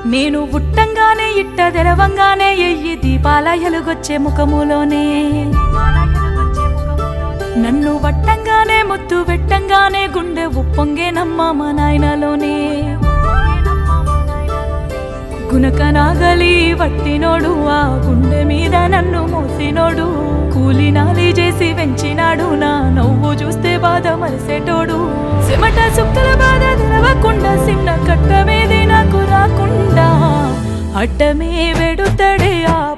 నేను పుట్టంగానే ఇట్ట తెరవంగానే ఎయ్యి దీపాల ఎలుగొచ్చే ముఖములోనే నన్ను వట్టంగానే ముద్దు పెట్టంగానే గుండె ఉప్పొంగే నమ్మ మా నాయనలోనే గునక నాగలి వట్టినోడు ఆ గుండె మీద నన్ను మోసినోడు కూలి నాలి చేసి వెంచినాడు నా నవ్వు చూస్తే బాధ మరిసేటోడు చెమట సుక్కల బాధ తెరవకుండా చిన్న కట్టమేది నాకు రాకుండా అడ్డమే వెడుతడే ఆ